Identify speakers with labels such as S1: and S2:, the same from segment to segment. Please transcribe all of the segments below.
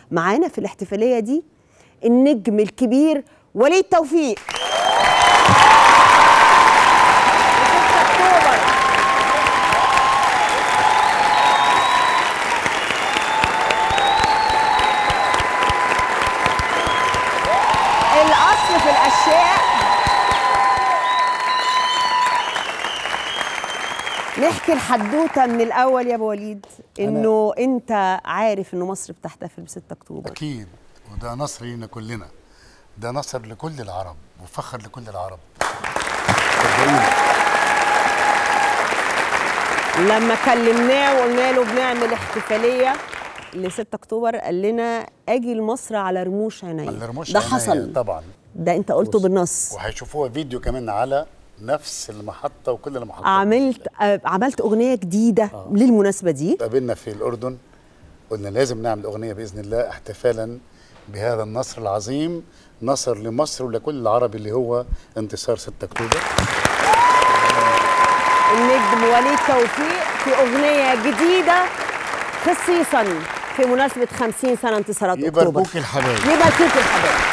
S1: معانا في الاحتفاليه دي النجم الكبير وليد توفيق أكتوبر. الاصل في الاشياء نحكي الحدوته من الاول يا ابو وليد انه انت عارف انه مصر بتحتفل ب 6 اكتوبر
S2: اكيد وده نصر لينا كلنا ده نصر لكل العرب وفخر لكل العرب
S1: لما كلمناه وقلنا له بنعمل احتفاليه ل 6 اكتوبر قال لنا اجي لمصر على رموش عيني
S2: على رموش
S1: ده
S2: عينيا
S1: حصل
S2: طبعا
S1: ده انت قلته بالنص
S2: وهيشوفوها فيديو كمان على نفس المحطه وكل المحطات
S1: عملت آه، عملت اغنيه جديده للمناسبه دي
S2: قابلنا في الاردن قلنا لازم نعمل اغنيه باذن الله احتفالا بهذا النصر العظيم نصر لمصر ولكل العرب اللي هو انتصار 6 اكتوبر
S1: النجم وليد توفيق في اغنيه جديده خصيصا في مناسبه 50 سنه انتصارات اكتوبر
S2: يباركوك الحبايب
S1: يباركوك الحبايب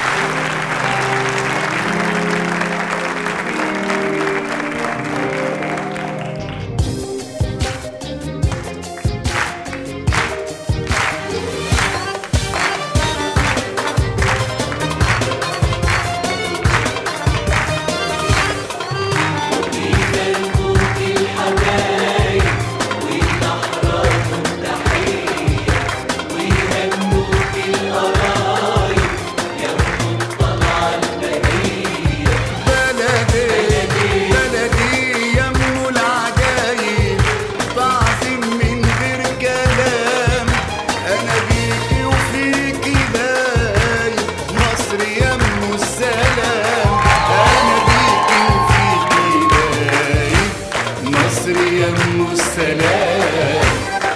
S3: بلدي بلدي يم العجايب تعظيم من غير كلام انا بيكي وفيكي باين مصر يم السلام انا بيكي وفيكي باين مصر يم السلام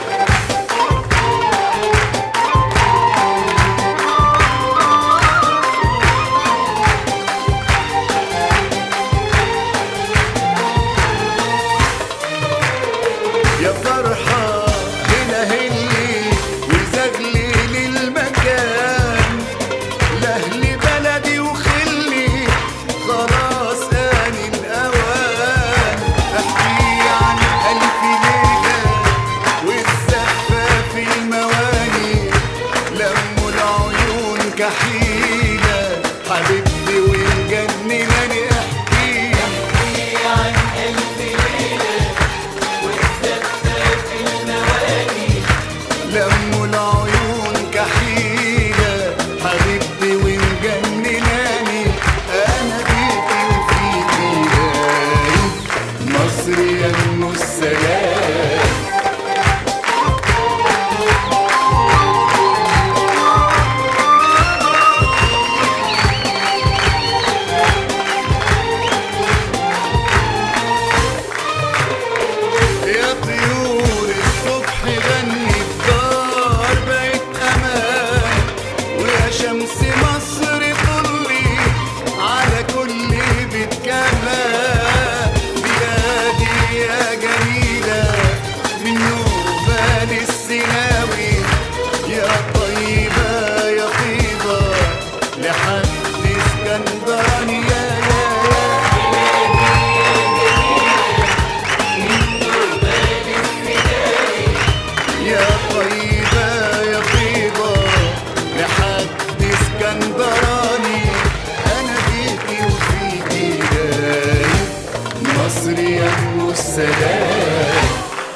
S3: يا فرحة هنا هلي وزغلي للمكان لأهل بلدي وخلي خلاص آن الأوان أحكي عن ألف ليلة والزفة في المواني لموا العيون كحيلة حبيبتي ومجنناني احكي احكي عن ألف ليلة لموا العيون كحيلة حبيبتي ومجنناني أنا بيكي وفيكي باين مصر يم السلام يا طيور الصبح غني الدار بقت امان ويا شمس مصر طلي على كل بيت كمان بلادي يا جميلة من نوبة للسيناوي يا طيبة يا طيبة لحد اسكندرانية يا يا يا طيبة يا طيبة لحد اسكندراني أنا بيكي وفيكي جاي مصر يم السلام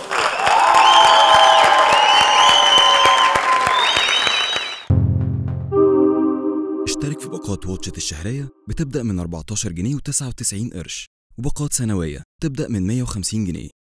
S4: اشترك في باقات واتشت الشهرية بتبدأ من 14 جنيه و99 قرش وباقات سنوية تبدأ من 150 جنيه